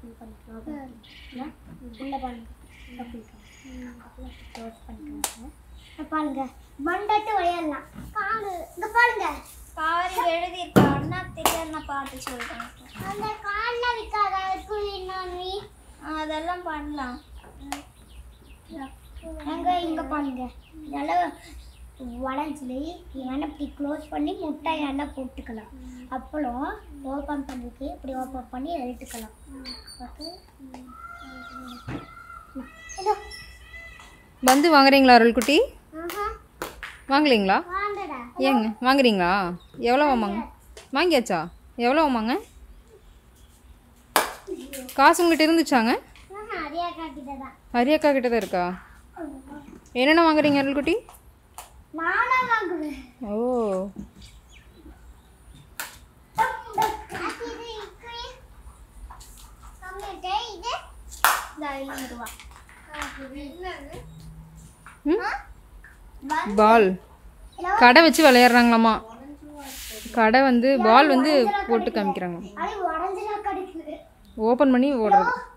Fill பண்ணிக்கலாம் என்ன? உள்ள பாருங்க உள்ள ஃபில் பண்ணிக்கலாம் அப்புறம் க்ளோஸ் பண்ணிக்கலாம் இங்க பாருங்க மண்டட்டு விளையாடலாம் காடு இங்க பாருங்க பாரு எழுதியிருக்கா அண்ணா தெரியாது நான் பார்த்து சொல்கிறேன் அந்த கால்ல விற்காத குழி நானி அதெல்லாம் பண்ணலாம் அங்க இங்க பாருங்க இதெல்லாம் வளைஞ்சு வேணா இப்படி க்ளோஸ் பண்ணி முட்டை எண்ணெய் போட்டுக்கலாம் அப்புறம் ஓப்பன் பண்ணிட்டு இப்படி ஓப்பன் பண்ணி எடுத்துக்கலாம் ஓகே இதோ. வந்து வாங்குறீங்களா அருள்குட்டி ஆஹா வாங்கலீங்களா வாங்கடா ஏங்க வாங்குறீங்களா எவ்வளோ ஆமாங்க வாங்கியாச்சா எவ்வளோ ஆமாங்க காசு உங்கள்கிட்ட இருந்துச்சாங்க ஆஹா அரியா காட்டிட்டதான் ஹரியக்கா கிட்ட தான் இருக்கா என்னென்ன வாங்குறீங்க அருள்குட்டி நானும் வாங்குவேன் ஓ இது இக்கு. கம்மிட்டே இது இந்த ஐநூறு ரூபா ம் பால் கடை வச்சு விளையாடுறாங்களாமா கடை வந்து பால் வந்து போட்டு காமிக்கிறாங்க அது உடஞ்சுலாம் கிடைக்குது ஓப்பன் பண்ணி ஓடுறது